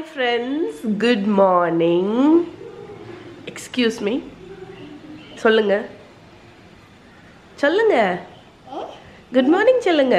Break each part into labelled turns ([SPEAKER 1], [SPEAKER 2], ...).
[SPEAKER 1] Friends good morning excuse me சொல்லுங்க சொல்லுங்க good morning சொல்லுங்க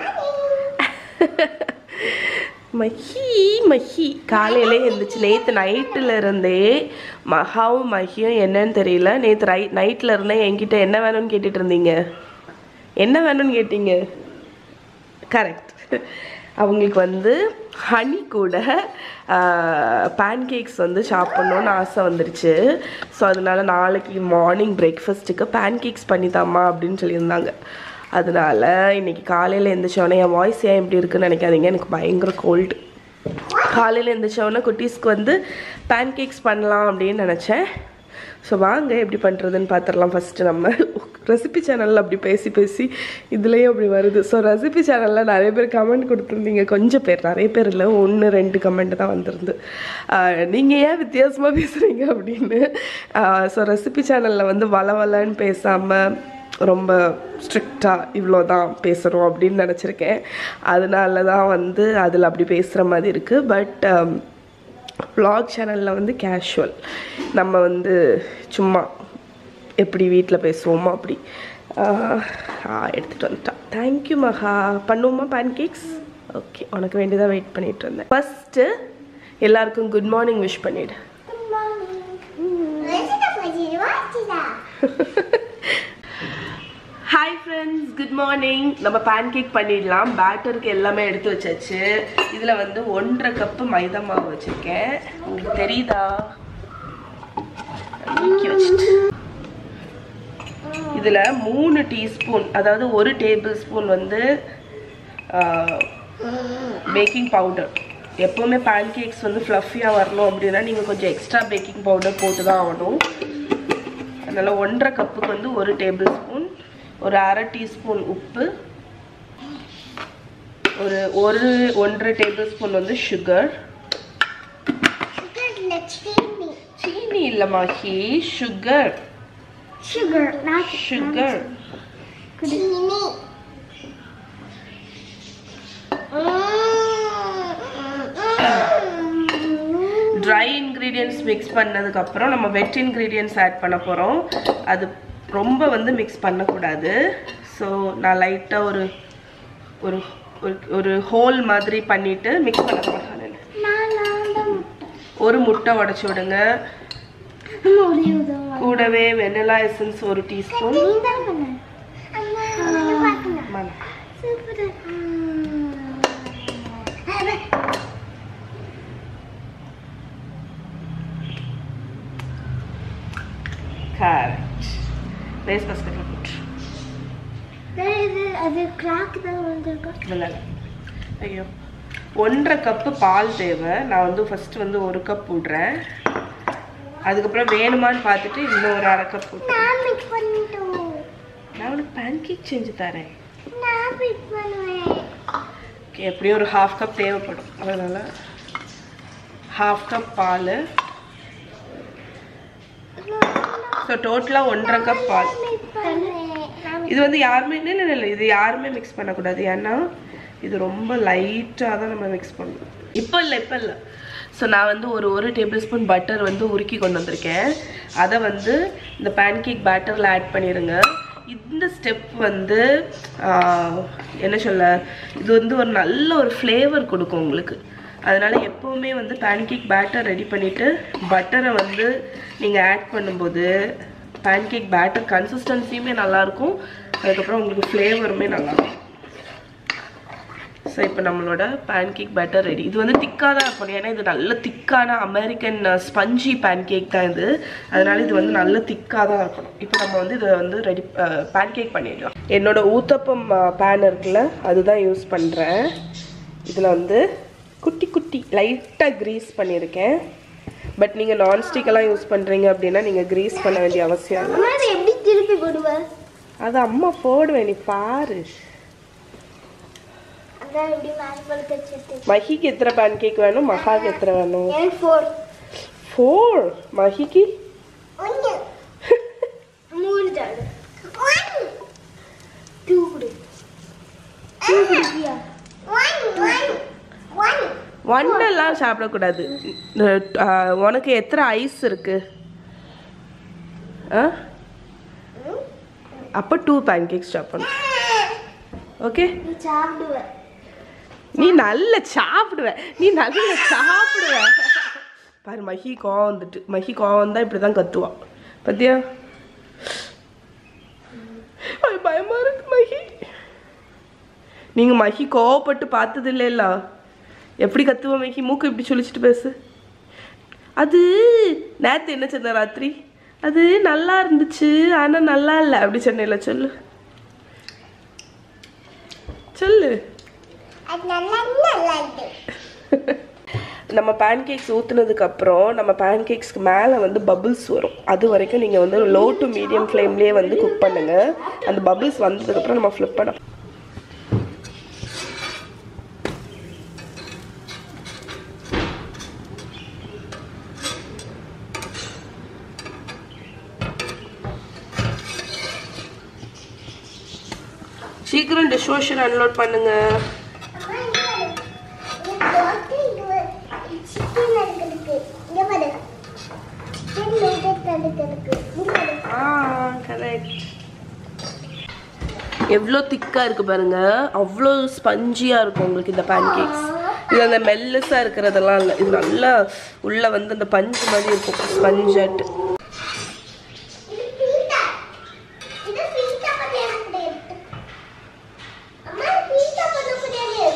[SPEAKER 1] மஹி மஹி காலையிலே இருந்துச்சு நேற்று நைட்டில் இருந்தே மகாவும் மஹியும் என்னன்னு தெரியல நேற்று ரை நைட்டில் இருந்தே என்கிட்ட என்ன வேணும்னு கேட்டுட்டு இருந்தீங்க என்ன வேணும்னு கேட்டீங்க கரெக்ட் அவங்களுக்கு வந்து ஹனி கூட பேன்கேக்ஸ் வந்து சாப்பிட்ணுன்னு ஆசை வந்துருச்சு ஸோ அதனால நாளைக்கு மார்னிங் பிரேக்ஃபாஸ்ட்டுக்கு பேன்கேக்ஸ் பண்ணித்தாம்மா அப்படின்னு சொல்லியிருந்தாங்க அதனால இன்னைக்கு காலையில் எழுந்திரிச்சோடனே என் வாய்ஸ் ஏன் இப்படி இருக்குன்னு நினைக்காதீங்க எனக்கு பயங்கர கோல்டு காலையில் எழுந்திரிச்சோடனே குட்டீஸ்க்கு வந்து பேன்கேக்ஸ் பண்ணலாம் அப்படின்னு நினச்சேன் ஸோ வாங்க எப்படி பண்ணுறதுன்னு பார்த்துடலாம் ஃபஸ்ட்டு நம்ம ரெசிபி சேனலில் அப்படி பேசி பேசி இதுலேயும் அப்படி வருது ஸோ ரெசிபி சேனலில் நிறைய பேர் கமெண்ட் கொடுத்துருந்தீங்க கொஞ்சம் பேர் நிறைய பேர் இல்லை ஒன்று ரெண்டு கமெண்ட் தான் வந்திருந்து நீங்கள் ஏன் வித்தியாசமாக பேசுகிறீங்க அப்படின்னு ஸோ ரெசிபி சேனலில் வந்து வளவலன்னு பேசாமல் ரொம்ப ஸ்ட்ரிக்டாக இவ்வளோ தான் பேசுகிறோம் அப்படின்னு நினச்சிருக்கேன் அதனால தான் வந்து அதில் அப்படி பேசுகிற மாதிரி இருக்குது பட் vlog சேனலில் வந்து கேஷுவல் நம்ம வந்து சும்மா எப்படி வீட்டில் பேசுவோமோ அப்படி எடுத்துகிட்டு வந்துட்டான் தேங்க்யூ மகா பண்ணுவோமா பேன்கேக்ஸ் ஓகே உனக்கு வேண்டியதாக வெயிட் பண்ணிட்டு இருந்தேன் ஃபஸ்ட்டு எல்லாருக்கும் குட் மார்னிங் விஷ் பண்ணிவிடு ஹாய் ஃப்ரெண்ட்ஸ் குட் மார்னிங் நம்ம பேன்கேக் பண்ணிடலாம் பேட்டருக்கு எல்லாமே எடுத்து வச்சாச்சு இதில் வந்து ஒன்றரை கப்பு மைதா மாவு வச்சுருக்கேன் உங்களுக்கு தெரியுதா நீக்கி வச்சுட்டு இதில் மூணு டீஸ்பூன் அதாவது ஒரு டேபிள் ஸ்பூன் வந்து பேக்கிங் பவுடர் எப்போவுமே பேன்கேக்ஸ் வந்து ஃப்ளஃபியாக வரணும் அப்படின்னா நீங்கள் கொஞ்சம் எக்ஸ்ட்ரா பேக்கிங் பவுடர் போட்டு தான் ஆகணும் அதனால் ஒன்றரை கப்புக்கு வந்து ஒரு டேபிள் ஸ்பூன் ஒரு அரை டீஸ்பூன் உப்பு ஒரு ஒரு ஒன்றரை டேபிள் ஸ்பூன் வந்து சுகர் சீனி இல்லை Mahi sugar
[SPEAKER 2] Sugar, not
[SPEAKER 1] sugar
[SPEAKER 2] Chini.
[SPEAKER 1] Dry ingredients mix பண்ணதுக்கப்புறம் நம்ம வெட் இன்க்ரீடியன்ட்ஸ் ஆட் பண்ண போகிறோம் அது ரொம்ப வந்து மிக்ஸ் பண்ணக்கூடாது ஸோ நான் லைட்டாக ஒரு ஒரு ஒரு- ஒரு ஹோல் மாதிரி பண்ணிவிட்டு மிக்ஸ் பண்ண போகிறேன் ஒரு முட்டை உடச்சி விடுங்க கூடவே வெனிலா எசன்ஸ் ஒரு டீஸ்பூன் கரெக்ட் வேஸ்ட் பாஸ்கெட்டில் போட்டு
[SPEAKER 2] அது கிராக் தான் வந்திருக்கும்
[SPEAKER 1] இல்லை ஐயோ ஒன்றரை கப்பு பால் தேவை நான் வந்து ஃபஸ்ட்டு வந்து ஒரு கப் விட்றேன் அதுக்கப்புறம் வேணுமான்னு பார்த்துட்டு இன்னும் ஒரு அரை கப் விட்றேன்
[SPEAKER 2] நான் மிக்ஸ் பண்ணிட்டோம்
[SPEAKER 1] நான் உனக்கு பேன்கேக் செஞ்சு தரேன்
[SPEAKER 2] நான் மிக்ஸ் பண்ணுவேன்
[SPEAKER 1] ஓகே எப்படியும் ஒரு ஹாஃப் கப் தேவைப்படும் அதனால் ஹாஃப் கப் பால் ஸோ டோட்டலாக ஒன்றரை கப் பால்
[SPEAKER 2] மிக்ஸ் பண்ணுவேன்
[SPEAKER 1] இது வந்து யாருமே இல்லை இல்லை இல்லை இது யாருமே மிக்ஸ் பண்ணக்கூடாது ஏன்னா இது ரொம்ப லைட்டாக தான் நம்ம மிக்ஸ் பண்ணணும் இப்போ இல்லை இப்போ இல்லை ஸோ நான் வந்து ஒரு ஒரு டேபிள் ஸ்பூன் பட்டர் வந்து உருக்கி கொண்டு வந்திருக்கேன் அதை வந்து இந்த பேன்கேக் பேட்டரில் ஆட் பண்ணிடுங்க இந்த ஸ்டெப் வந்து ஆஹ், என்ன சொல்ல இது வந்து ஒரு நல்ல ஒரு ஃப்ளேவர் கொடுக்கும் உங்களுக்கு அதனால எப்போவுமே வந்து பேன்கேக் பேட்டர் ரெடி பண்ணிவிட்டு பட்டரை வந்து நீங்கள் ஆட் பண்ணும்போது பேன்கேக் பேட்டர் கன்சிஸ்டன்சியுமே நல்லாயிருக்கும் அதுக்கப்புறம் உங்களுக்கு ஃப்ளேவருமே நல்லாயிருக்கும் ஸோ இப்போ நம்மளோட பேன்கேக் பேட்டர் ரெடி இது வந்து திக்காக தான் இருக்கணும் ஏன்னா இது நல்ல திக்கான அமெரிக்கன் ஸ்பஞ்சி பேன்கேக் தான் இது அதனால இது வந்து நல்ல திக்காக தான் இருக்கணும் இப்போ நம்ம வந்து இதை வந்து ரெடி பேன்கேக் பண்ணிடலாம் என்னோட ஊத்தப்பம் பேன் இருக்குல்ல அதுதான் யூஸ் பண்ணுறேன் இதில் வந்து குட்டி குட்டி லைட்டாக க்ரீஸ் பண்ணியிருக்கேன் பட் நீங்கள் நான்ஸ்டிக்கெல்லாம் யூஸ் பண்ணுறீங்க அப்படின்னா நீங்கள் க்ரீஸ் பண்ண வேண்டிய அவசியம் இல்லை
[SPEAKER 2] அம்மா இதை எப்படி திருப்பி போடுவேன்
[SPEAKER 1] அது அம்மா போடுவேன் நீ பாரு
[SPEAKER 2] அதான் எப்படி மேலே பழுக்க வச்சுட்டு
[SPEAKER 1] மஹிக்கு எத்தனை பேன் கேக் வேணும் மகாக்கு எத்தனை வேணும்
[SPEAKER 2] எனக்கு ஃபோர்
[SPEAKER 1] ஃபோர் மஹிக்கு
[SPEAKER 2] ஒன்று மூணு தாடு ஒன் டூ குடு டூ குடிப்பியா ஒன் ஒன் ஒன்
[SPEAKER 1] ஒன்னெல்லாம் சாப்பிடக்கூடாது அஹ், உனக்கு எத்தனை ஐஸ் இருக்கு ஆ அப்போ டூ பேன் கேக்ஸ் சாப்பிடணும் ஓகே
[SPEAKER 2] நீ சாப்பிடுவ
[SPEAKER 1] நீ நல்ல சாப்பிடுவ நீ நல்ல சாப்பிடுவ பாரு மஹி கோவம் வந்துட்டு மஹி கோவம் வந்தா இப்படி தான் கத்துவான் பத்தியா ஐ, பயமா இருக்கு மஹி நீங்க மஹி கோவப்பட்டு பார்த்தது இல்லைல்ல எப்படி கத்துவ மஹி மூக்கு இப்படி சொல்லிச்சிட்டு பேசு அது நேத்து என்ன சொன்ன ராத்திரி அது நல்லா இருந்துச்சு ஆனா நல்லா இல்லை அப்படி சொன்னேல சொல்லு சொல்லு
[SPEAKER 2] அது நல்லா நல்லா இருக்கு
[SPEAKER 1] நம்ம பேன்கேக்ஸ் ஊற்றுனதுக்கு அப்புறம் நம்ம பேன்கேக்ஸ்க்கு மேலே வந்து பபிள்ஸ் வரும் அது வரைக்கும் நீங்கள் வந்து லோ டு மீடியம் ஃப்ளேம்லேயே வந்து குக் பண்ணுங்க அந்த பபிள்ஸ் வந்ததுக்கப்புறம் நம்ம ஃப்ளிப் பண்ண சீக்கிரம் டிஷ் வாஷர் அன்லோட் பண்ணுங்க
[SPEAKER 2] அம்மா, இங்க பாரு. இங்க தோசை, இங்க ஒரு chicken இருக்கிறதுக்கு. இங்க பாரு. chicken nuggets இருக்கிறதுக்கு. இங்க பாரு.
[SPEAKER 1] ஆ கரெக்ட் எவ்வளோ திக்காக இருக்கு பாருங்க அவ்வளோ ஸ்பஞ்சியாக இருக்கும் உங்களுக்கு இந்த பேன்கேக்ஸ் இது அந்த மெல்லுஸாக இருக்கிறதெல்லாம் இல்லை இது நல்லா உள்ளே வந்து அந்த பஞ்சு மாதிரி இருக்கும் ஸ்பஞ்சாட்டு
[SPEAKER 2] இது pizza. இது pizza பண்ண முடியாது. அம்மா, pizza பண்ண முடியாது.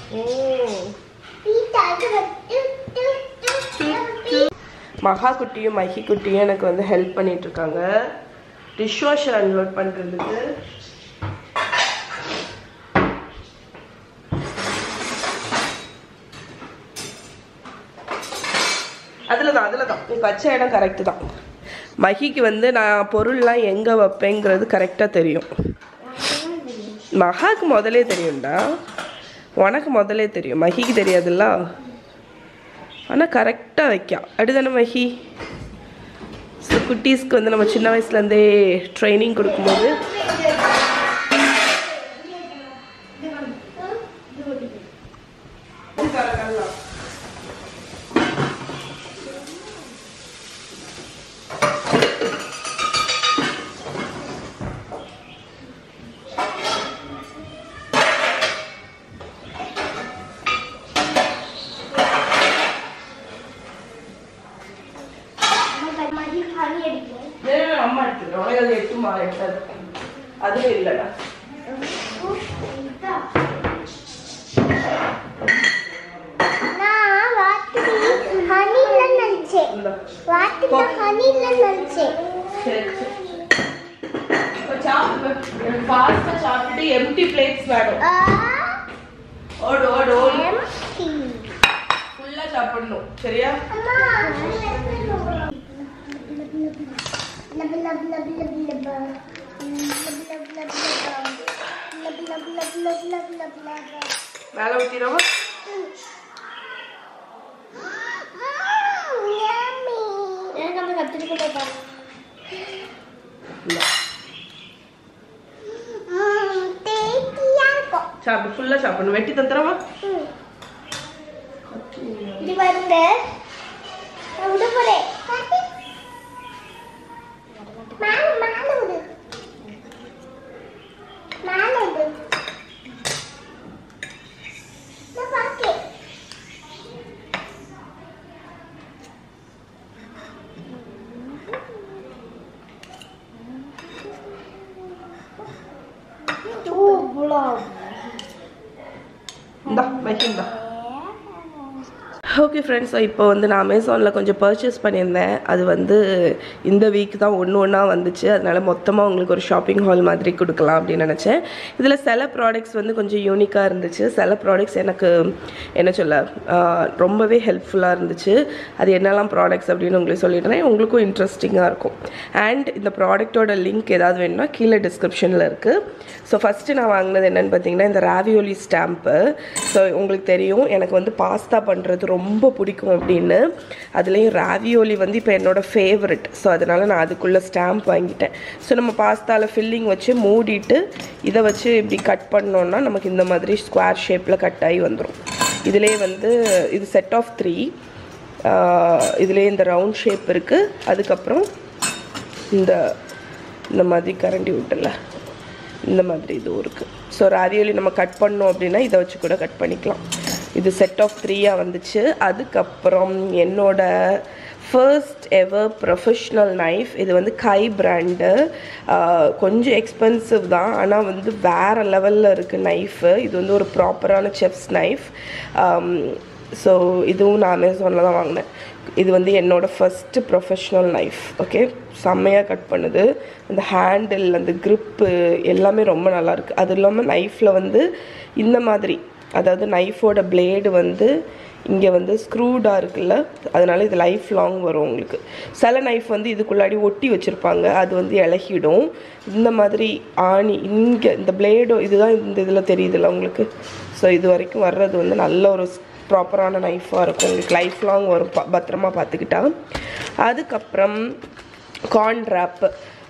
[SPEAKER 2] Pizza, இது வந்து டு, டு, டு, டு.
[SPEAKER 1] மகா குட்டியும் மஹி குட்டியும் எனக்கு வந்து ஹெல்ப் பண்ணிட்டு இருக்காங்க டிஷ் வாஷர் அன்லோட் பண்ணுறதுக்கு அதில் தான் அதில் தான் நீ வச்ச இடம் கரெக்டு தான் மஹிக்கு வந்து நான் பொருள்லாம் எங்கே வைப்பேங்கிறது கரெக்டாக தெரியும் மகாக்கு முதலே தெரியும்டா உனக்கு முதலே தெரியும் மஹிக்கு தெரியாதுல்ல ஆனால் கரெக்டாக வைக்கான் அப்படிதானே மஹி ஸோ குட்டீஸ்க்கு வந்து நம்ம சின்ன வயசுலேருந்தே ட்ரைனிங் கொடுக்கும்போது
[SPEAKER 2] அம்மா, மணி honey அடிக்கும்.
[SPEAKER 1] ஏன் அம்மா எடுத்துக்கிறேன் உனக்கு அது எட்டுமா எட்டாது அதுவும் இல்லைடா
[SPEAKER 2] நான் வாத்துக்கு honey இல்லைன்னு நினைச்சேன்.
[SPEAKER 1] இந்த
[SPEAKER 2] வாத்துக்கு honey இல்லைன்னு நினைச்சேன்.
[SPEAKER 1] சரி சரி இப்போ சாப்பிட்டு ஃபாஸ்ட்டாக சாப்பிட்டுட்டு எம்டி பிளேட்ஸ் வேணும்
[SPEAKER 2] ஆ,
[SPEAKER 1] ஓடு ஓடு ஓடு
[SPEAKER 2] empty.
[SPEAKER 1] ஃபுல்லாக சாப்பிடணும் சரியா
[SPEAKER 2] அம்மா, லப் லப் லப் லப் லப். லப் லப் லப் லப். லப் லப் லப் லப் லப் லப் லப்.
[SPEAKER 1] மேலே ஊற்றிடவா
[SPEAKER 2] எனக்கு அந்த கத்திரிக்கோட்டை பாரு
[SPEAKER 1] இல்லை
[SPEAKER 2] டேஸ்டியா இருக்கும்
[SPEAKER 1] சாப்பிடு ஃபுல்லாக சாப்பிடணும் வெட்டி தந்துடவா
[SPEAKER 2] ம். இது பாருங்க நான் விட போறேன் காட்டு. மேல மேல விடு மேல விடு நான் பார்க்கேன்
[SPEAKER 1] இந்தா வைக்கிந்தா ஓகே ஃப்ரெண்ட்ஸ் இப்போ வந்து நான் அமேசானில் கொஞ்சம் பர்ச்சேஸ் பண்ணியிருந்தேன் அது வந்து இந்த வீக் தான் ஒன்று ஒன்றா வந்துச்சு அதனால மொத்தமாக உங்களுக்கு ஒரு ஷாப்பிங் ஹால் மாதிரி கொடுக்கலாம் அப்படின்னு நினச்சேன் இதில் சில ப்ராடக்ட்ஸ் வந்து கொஞ்சம் யூனிக்காக இருந்துச்சு சில ப்ராடக்ட்ஸ் எனக்கு என்ன சொல்ல ஆஹ், ரொம்பவே ஹெல்ப்ஃபுல்லாக இருந்துச்சு அது என்னெல்லாம் ப்ராடக்ட்ஸ் அப்படின்னு உங்களுக்கு சொல்லிடுறேன் உங்களுக்கும் இன்ட்ரெஸ்டிங்காக இருக்கும் அண்ட் இந்த ப்ராடக்ட்டோட லிங்க் ஏதாவது வேணும்னா கீழே டிஸ்கிரிப்ஷனில் இருக்குது ஸோ ஃபஸ்ட்டு நான் வாங்கினது என்னென்னு பார்த்தீங்கன்னா இந்த ராவியோலி ஸ்டாம்ப்பு ஸோ உங்களுக்கு தெரியும் எனக்கு வந்து பாஸ்தா பண்ணுறது ரொம்ப பிடிக்கும் அப்படின்னு அதுலேயும் ராவியோலி வந்து இப்போ என்னோட ஃபேவரட் ஸோ அதனால் நான் அதுக்குள்ளே ஸ்டாம்ப் வாங்கிட்டேன் ஸோ நம்ம பாஸ்தாவில் ஃபில்லிங் வச்சு மூடிட்டு இதை வச்சு இப்படி கட் பண்ணோன்னா நமக்கு இந்த மாதிரி ஸ்கொயர் ஷேப்பில் கட் ஆகி வந்துடும் இதிலே வந்து இது செட் ஆஃப் த்ரீ இதிலே இந்த ரவுண்ட் ஷேப் இருக்குது அதுக்கப்புறம் இந்த இந்த மாதிரி கரண்டி விட்டுல இந்த மாதிரி இதுவும் இருக்குது ஸோ ராவியோலி நம்ம கட் பண்ணோம் அப்படின்னா இதை வச்சு கூட கட் பண்ணிக்கலாம் இது செட் ஆஃப் த்ரீயாக வந்துச்சு அதுக்கப்புறம் என்னோட ஃபர்ஸ்ட் எவர் ப்ரொஃபஷ்னல் நைஃப் இது வந்து கை பிராண்டு கொஞ்சம் எக்ஸ்பென்சிவ் தான் ஆனால் வந்து வேறு லெவலில் இருக்குது நைஃபு இது வந்து ஒரு ப்ராப்பரான செஃப்ஸ் நைஃப் ஸோ இதுவும் நான் அமேசானில் தான் வாங்கினேன் இது வந்து என்னோடய ஃபஸ்ட்டு ப்ரொஃபஷ்னல் நைஃப் ஓகே செம்மையாக கட் பண்ணுது அந்த ஹேண்டில் அந்த grip எல்லாமே ரொம்ப நல்லா இருக்கு அது இல்லாமல் நைஃப்பில் வந்து இந்த மாதிரி அதாவது நைஃபோட பிளேடு வந்து இங்கே வந்து ஸ்க்ரூடாக இருக்குல்ல அதனால இது லைஃப் லாங் வரும் உங்களுக்கு சில நைஃப் வந்து இதுக்குள்ளாடி ஒட்டி வச்சுருப்பாங்க அது வந்து இலகிடும் இந்த மாதிரி ஆணி இங்கே இந்த பிளேடோ இதுதான் இந்த இதில் தெரியுதுல்ல உங்களுக்கு ஸோ இது வரைக்கும் வர்றது வந்து நல்ல ஒரு ப்ராப்பரான நைஃபாக இருக்கும் உங்களுக்கு லைஃப் லாங் வரும் ப- பத்திரமா பார்த்துக்கிட்டா அதுக்கப்புறம் கார்ன் ரேப்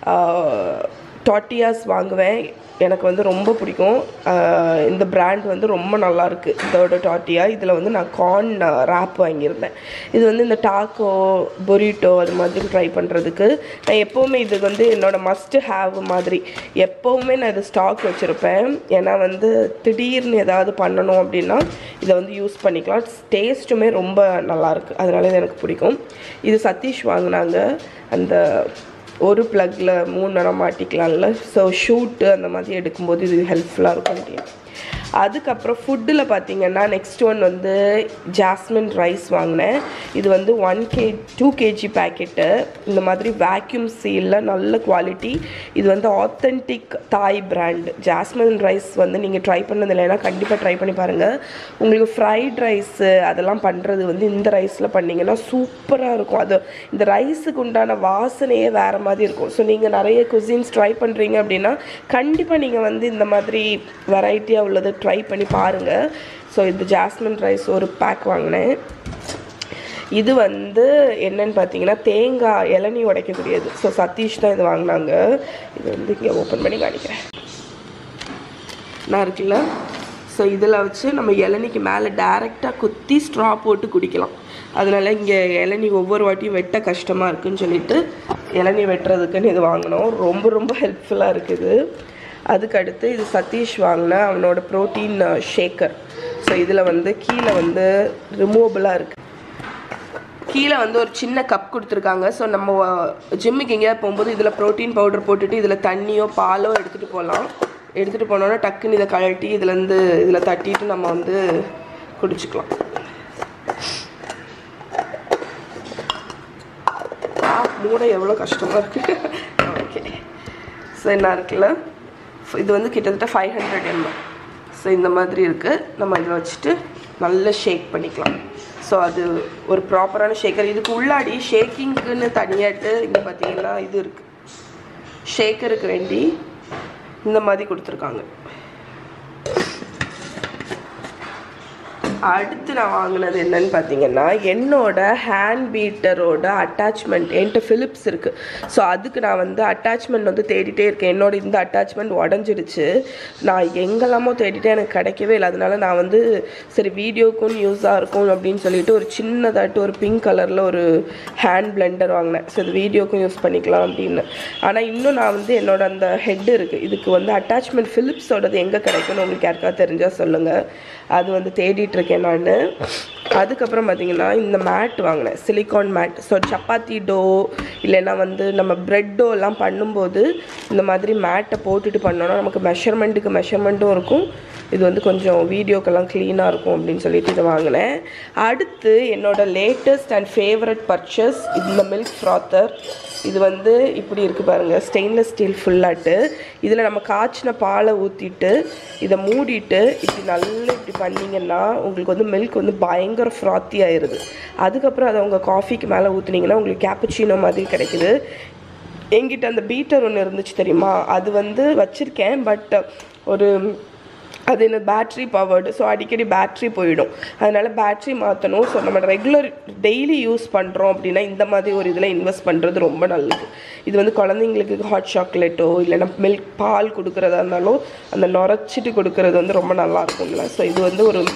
[SPEAKER 1] டாட்டியாஸ் வாங்குவேன் எனக்கு வந்து ரொம்ப பிடிக்கும் ஆஹ் இந்த பிராண்ட் வந்து ரொம்ப நல்லா இருக்கு இதோட டாட்டியா இதில் வந்து நான் கார்ன் ரேப் வாங்கியிருந்தேன் இது வந்து இந்த டாக்கோ பொரிட்டோ அது மாதிரி ட்ரை பண்ணுறதுக்கு நான் எப்போவுமே இது வந்து என்னோட மஸ்ட் ஹேவ் மாதிரி எப்போவுமே நான் இது ஸ்டாக் வச்சுருப்பேன் ஏன்னா வந்து திடீர்னு ஏதாவது பண்ணணும் அப்படின்னா இதை வந்து யூஸ் பண்ணிக்கலாம் டேஸ்ட்டுமே ரொம்ப நல்லாயிருக்கு அதனால இது எனக்கு பிடிக்கும் இது சதீஷ் வாங்கினாங்க அந்த ஒரு ப்ளக்கில் மூணு நேரம் மாட்டிக்கலாம்ல ஸோ ஷூட்டு அந்த மாதிரி எடுக்கும்போது இது ஹெல்ப்ஃபுல்லாக இருக்கும் அப்படின்னு அதுக்கப்புறம் ஃபுட்டில் பார்த்தீங்கன்னா நெக்ஸ்ட் ஒன் வந்து ஜாஸ்மின் ரைஸ் வாங்கினேன் இது வந்து one K two kg packet இந்த மாதிரி வேக்யூம் சீலில் நல்ல குவாலிட்டி இது வந்து ஆத்தென்டிக் தாய் பிராண்ட் ஜாஸ்மின் ரைஸ் வந்து நீங்கள் ட்ரை பண்ணது இல்லைன்னா கண்டிப்பாக ட்ரை பண்ணி பாருங்கள் உங்களுக்கு ஃப்ரைட் ரைஸு அதெல்லாம் பண்ணுறது வந்து இந்த ரைஸில் பண்ணிங்கன்னா சூப்பராக இருக்கும் அது இந்த ரைஸுக்கு உண்டான வாசனையே வேறு மாதிரி இருக்கும் ஸோ நீங்கள் நிறைய குசின்ஸ் ட்ரை பண்ணுறீங்க அப்படின்னா கண்டிப்பாக நீங்கள் வந்து இந்த மாதிரி வெரைட்டியாக உள்ளதை ட்ரை பண்ணி பாருங்கள் ஸோ இது ஜாஸ்மின் ரைஸ் ஒரு பேக் வாங்கினேன் இது வந்து என்னன்னு பார்த்தீங்கன்னா தேங்காய் இளநீ உடைக்கக்கூடியது ஸோ சதீஷ் தான் இது வாங்கினாங்க இது வந்து இங்கே ஓப்பன் பண்ணி காணிக்கிறேன் நான் இருக்குல்ல ஸோ இதில் வச்சு நம்ம இளநிக்கு மேலே டேரெக்டாக குத்தி ஸ்ட்ரா போட்டு குடிக்கலாம் அதனால இங்கே இளநீ ஒவ்வொரு வாட்டியும் வெட்ட கஷ்டமாக இருக்குன்னு சொல்லிட்டு இளநீ வெட்டுறதுக்குன்னு இது வாங்கினோம் ரொம்ப ரொம்ப ஹெல்ப்ஃபுல்லாக இருக்குது அதுக்கு அடுத்து இது சதீஷ் வாங்கின அவனோட ப்ரோட்டீன் ஷேக்கர் ஸோ இதில் வந்து கீழே வந்து ரிமூவபிளாக இருக்குது கீழே வந்து ஒரு சின்ன கப் கொடுத்துருக்காங்க ஸோ நம்ம ஜிம்முக்கு எங்கேயாவது போகும்போது இதில் ப்ரோட்டீன் பவுடர் போட்டுட்டு இதில் தண்ணியோ பாலோ எடுத்துகிட்டு போகலாம் எடுத்துகிட்டு போனோன்னா டக்குன்னு இதை கழட்டி இதுலேருந்து இதில் தட்டிட்டு நம்ம வந்து குடிச்சுக்கலாம் ஆ, மூட எவ்வளோ கஷ்டமாக இருக்குது ஓகே ஸோ என்ன இருக்குல்ல இது வந்து கிட்டத்தட்ட ஃபைவ் ஹண்ட்ரட் எம்எல் ஸோ இந்த மாதிரி இருக்குது நம்ம இதை வச்சுட்டு நல்லா ஷேக் பண்ணிக்கலாம் ஸோ அது ஒரு ப்ராப்பரான ஷேக்கர் இதுக்கு உள்ளாடி ஷேக்கிங்க்குன்னு தனியாட்டு இங்கே பார்த்தீங்கன்னா இது இருக்குது ஷேக்கருக்கு வேண்டி இந்த மாதிரி கொடுத்துருக்காங்க அடுத்து நான் வாங்கினது என்னன்னு பார்த்தீங்கன்னா என்னோட ஹேண்ட் பீட்டரோட அட்டாச்மெண்ட் என்கிட்ட ஃபிலிப்ஸ் இருக்குது ஸோ அதுக்கு நான் வந்து அட்டாச்மெண்ட் வந்து தேடிட்டே இருக்கேன் என்னோட இந்த அட்டாச்மெண்ட் உடஞ்சிடுச்சு நான் எங்கெல்லாமோ தேடிட்டே எனக்கு கிடைக்கவே இல்லை அதனால நான் வந்து சரி வீடியோக்கும் யூஸாக இருக்கும் அப்படின்னு சொல்லிட்டு ஒரு சின்னதாட்டு ஒரு பிங்க் கலரில் ஒரு ஹேண்ட் பிளெண்டர் வாங்கினேன் ஸோ இது வீடியோக்கும் யூஸ் பண்ணிக்கலாம் அப்படின்னு ஆனால் இன்னும் நான் வந்து என்னோட அந்த ஹெட் இருக்குது இதுக்கு வந்து அட்டாச்மெண்ட் ஃபிலிப்ஸோடது எங்கே கிடைக்கும்னு உங்களுக்கு யாருக்காவது தெரிஞ்சால் சொல்லுங்கள் அது வந்து தேடிட்டு இருக்கேன் நான் அதுக்கப்புறம் பார்த்தீங்கன்னா இந்த மேட் வாங்கினேன் silicone mat so chapati dough இல்லைன்னா வந்து நம்ம பிரெட் டோ எல்லாம் பண்ணும்போது இந்த மாதிரி மேட்டை போட்டுட்டு பண்ணோன்னா நமக்கு மெஷர்மெண்ட்டுக்கு மெஷர்மெண்ட்டும் இருக்கும் இது வந்து கொஞ்சம் வீடியோக்கெல்லாம் க்ளீனாக இருக்கும் அப்படின்னு சொல்லிட்டு இதை வாங்கினேன் அடுத்து என்னோட லேட்டஸ்ட் அண்ட் ஃபேவரட் பர்ச்சேஸ் இந்த மில்க் ஃப்ராத்தர் இது வந்து இப்படி இருக்குது பாருங்கள் ஸ்டெயின்லெஸ் ஸ்டீல் ஃபுல்லாட்டு இதில் நம்ம காய்ச்சின பாலை ஊற்றிட்டு இதை மூடிட்டு இப்படி நல்லா இப்படி பண்ணிங்கன்னா உங்களுக்கு வந்து மில்க் வந்து பயங்கர ஃப்ராத்தி ஆயிடுது அதுக்கப்புறம் அதை உங்கள் காஃபிக்கு மேலே ஊற்றுனீங்கன்னா உங்களுக்கு கேப்புச்சினோ மாதிரி கிடைக்குது என்கிட்ட அந்த பீட்டர் ஒன்று இருந்துச்சு தெரியுமா அது வந்து வச்சுருக்கேன் பட் ஒரு அது என்ன பேட்ரி பவர்டு ஸோ அடிக்கடி பேட்ரி போயிடும் அதனால் பேட்ரி மாற்றணும் ஸோ நம்ம ரெகுலர் டெய்லி யூஸ் பண்ணுறோம் அப்படின்னா இந்த மாதிரி ஒரு இதில் இன்வெஸ்ட் பண்ணுறது ரொம்ப நல்லது இது வந்து குழந்தைங்களுக்கு ஹாட் சாக்லேட்டோ இல்லைன்னா மில்க் பால் கொடுக்குறதா இருந்தாலும் அந்த நுரைச்சிட்டு கொடுக்குறது வந்து ரொம்ப நல்லா இருக்கும்ல ஸோ இது வந்து ஒரு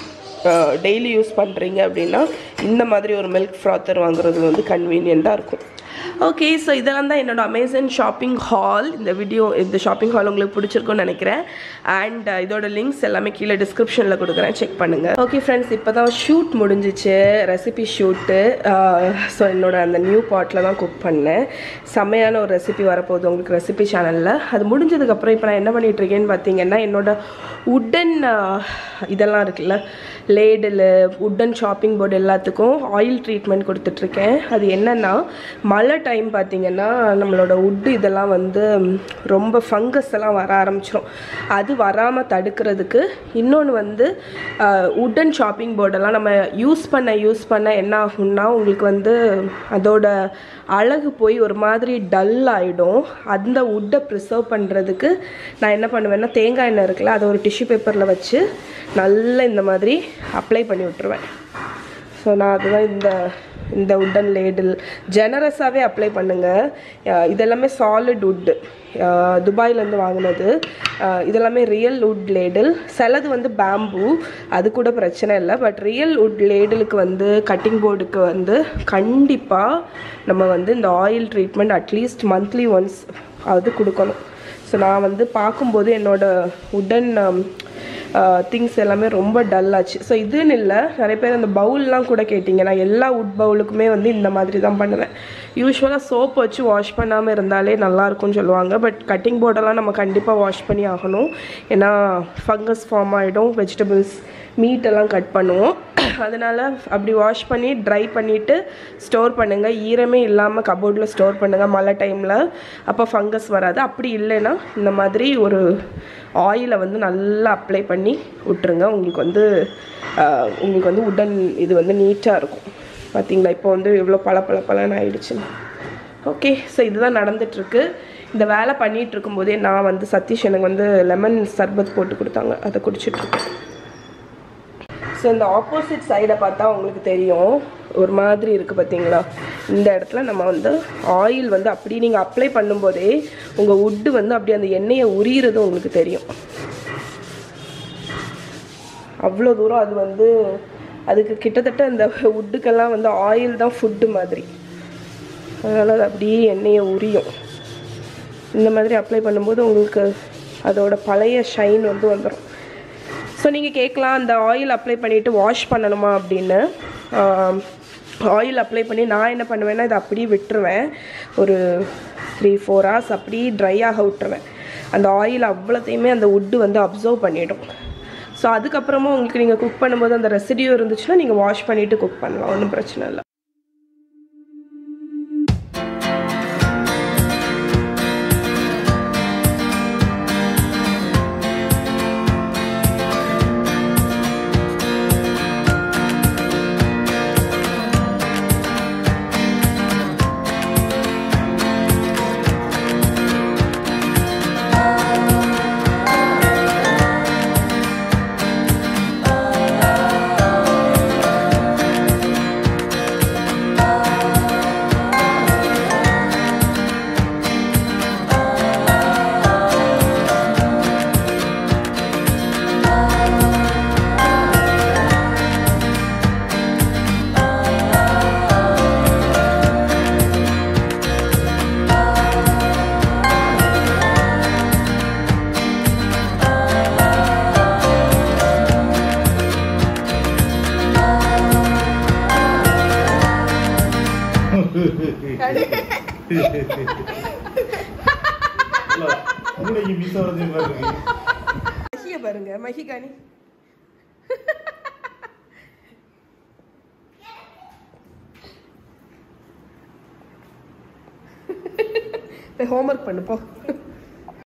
[SPEAKER 1] டெய்லி யூஸ் பண்ணுறீங்க அப்படின்னா இந்த மாதிரி ஒரு மில்க் ஃப்ராத்தர் வாங்குறது வந்து கன்வீனியண்ட்டாக இருக்கும் ஓகே ஸோ இதெல்லாம் தான் என்னோட அமேசான் ஷாப்பிங் ஹால் இந்த வீடியோ இந்த ஷாப்பிங் ஹால் உங்களுக்கு பிடிச்சிருக்கும்னு நினைக்கிறேன் அண்ட் இதோட லிங்க்ஸ் எல்லாமே கீழே டிஸ்கிரிப்ஷனில் கொடுக்குறேன் செக் பண்ணுங்கள் ஓகே ஃப்ரெண்ட்ஸ் இப்போ தான் ஷூட் முடிஞ்சிச்சு ரெசிபி ஷூட்டு ஸோ என்னோட அந்த நியூ பாட்டில் தான் குக் பண்ணேன் செம்மையான ஒரு ரெசிபி வரப்போகுது உங்களுக்கு ரெசிபி சேனலில் அது முடிஞ்சதுக்கப்புறம் இப்போ நான் என்ன பண்ணிட்டு இருக்கேன்னு பார்த்தீங்கன்னா என்னோட உட்டன் இதெல்லாம் இருக்குல்ல லேடில் உட்டன் ஷாப்பிங் போர்டு எல்லாத்துக்கும் ஆயில் ட்ரீட்மெண்ட் கொடுத்துட்ருக்கேன் அது என்னென்னா மழை டைம் பார்த்தீங்கன்னா நம்மளோட உட்டு இதெல்லாம் வந்து ம், ரொம்ப ஃபங்கஸ் எல்லாம் வர ஆரம்பிச்சிரும் அது வராமல் தடுக்கிறதுக்கு இன்னொன்று வந்து உட்டன் ஷாப்பிங் போர்டெல்லாம் நம்ம யூஸ் பண்ண யூஸ் பண்ண என்ன ஆகும்னா உங்களுக்கு வந்து அதோட அழகு போய் ஒரு மாதிரி டல் ஆகிடும் அந்த உட்டை ப்ரிசர்வ் பண்ணுறதுக்கு நான் என்ன பண்ணுவேன்னா தேங்காய் எண்ணெய் இருக்குல்ல அதை ஒரு டிஷ்யூ பேப்பரில் வச்சு நல்லா இந்த மாதிரி அப்ளை பண்ணி விட்டுருவேன் ஸோ நான் அதுதான் இந்த இந்த உட்டன் லேடில் ஜெனரஸாகவே அப்ளை பண்ணுங்கள் அஹ் இதெல்லாமே சாலிட் உட்டு துபாயிலேருந்து வாங்கினது அஹ் இதெல்லாமே ரியல் உட் லேடில் சிலது வந்து பேம்பு அது கூட பிரச்சனை இல்லை பட் ரியல் உட் லேடிலுக்கு வந்து கட்டிங் போர்டுக்கு வந்து கண்டிப்பாக நம்ம வந்து இந்த oil treatment at least monthly once அது கொடுக்கணும் ஸோ நான் வந்து பார்க்கும்போது என்னோட உடன் திங்ஸ் எல்லாமே ரொம்ப டல் ஆச்சு ஸோ இதுன்னு இல்லை நிறைய பேர் அந்த பவுல்லாம் கூட கேட்டிங்க நான் எல்லா உட் பவுலுக்குமே வந்து இந்த மாதிரி தான் பண்ணுவேன் யூஸ்வலாக சோப் வச்சு வாஷ் பண்ணாமல் இருந்தாலே நல்லா இருக்கும்னு சொல்லுவாங்க பட் கட்டிங் போர்டெல்லாம் நம்ம கண்டிப்பாக வாஷ் பண்ணி ஆகணும் ஏன்னா ஃபங்கஸ் ஃபார்ம் ஆகிடும் வெஜிடபிள்ஸ் மீட் எல்லாம் கட் பண்ணுவோம் அதனால் அப்படி வாஷ் பண்ணி ட்ரை பண்ணிவிட்டு ஸ்டோர் பண்ணுங்கள் ஈரமே இல்லாமல் கபோர்டில் ஸ்டோர் பண்ணுங்கள் மழை டைமில் அப்போ ஃபங்கஸ் வராது அப்படி இல்லைன்னா இந்த மாதிரி ஒரு ஆயிலை வந்து நல்லா அப்ளை பண்ணி விட்டுருங்க உங்களுக்கு வந்து ஆஹ், உங்களுக்கு வந்து உடன் இது வந்து நீட்டாக இருக்கும் பார்த்தீங்களா இப்போ வந்து எவ்வளோ பல பல பலன்னு ஆயிடுச்சு ஓகே ஸோ இதுதான் நடந்துட்டுருக்கு இந்த வேலை பண்ணிகிட்டு இருக்கும்போதே நான் வந்து சதீஷ் எனக்கு வந்து லெமன் சர்பத் போட்டு கொடுத்தாங்க அதை குடிச்சிட்ருக்கேன் ஸோ இந்த ஆப்போசிட் சைடை பார்த்தா உங்களுக்கு தெரியும் ஒரு மாதிரி இருக்குது பார்த்தீங்களா இந்த இடத்துல நம்ம வந்து ஆயில் வந்து அப்படி நீங்கள் அப்ளை பண்ணும்போதே உங்கள் உட்டு வந்து அப்படி அந்த எண்ணெயை உரியிறது உங்களுக்கு தெரியும் அவ்வளோ தூரம் அது வந்து அதுக்கு கிட்டத்தட்ட அந்த உட்டுக்கெல்லாம் வந்து ஆயில் தான் ஃபுட்டு மாதிரி அதனால் அது அப்படியே எண்ணெயை உரியும் இந்த மாதிரி அப்ளை பண்ணும்போது உங்களுக்கு அதோட பழைய ஷைன் வந்து வந்துடும் ஸோ நீங்கள் கேட்கலாம் அந்த ஆயில் அப்ளை பண்ணிவிட்டு வாஷ் பண்ணணுமா அப்படின்னு ஆயில் அப்ளை பண்ணி நான் என்ன பண்ணுவேன்னா இதை அப்படியே விட்டுருவேன் ஒரு த்ரீ ஃபோர் ஹவர்ஸ் அப்படியே ட்ரை ஆக விட்டுருவேன் அந்த ஆயில் அவ்வளோத்தையுமே அந்த உட்டு வந்து அப்சர்வ் பண்ணிடும் ஸோ அதுக்கப்புறமா உங்களுக்கு நீங்கள் குக் பண்ணும்போது அந்த ரெசிடியூ இருந்துச்சுன்னா நீங்கள் வாஷ் பண்ணிவிட்டு குக் பண்ணலாம் ஒன்றும் பிரச்சனை இல்லை
[SPEAKER 3] மூளைக்கு மிஸ் ஆகிறது மாதிரி இருக்கு
[SPEAKER 1] மஹியை பாருங்க மஹிகானி போய் ஹோம்ஒர்க் பண்ணு போ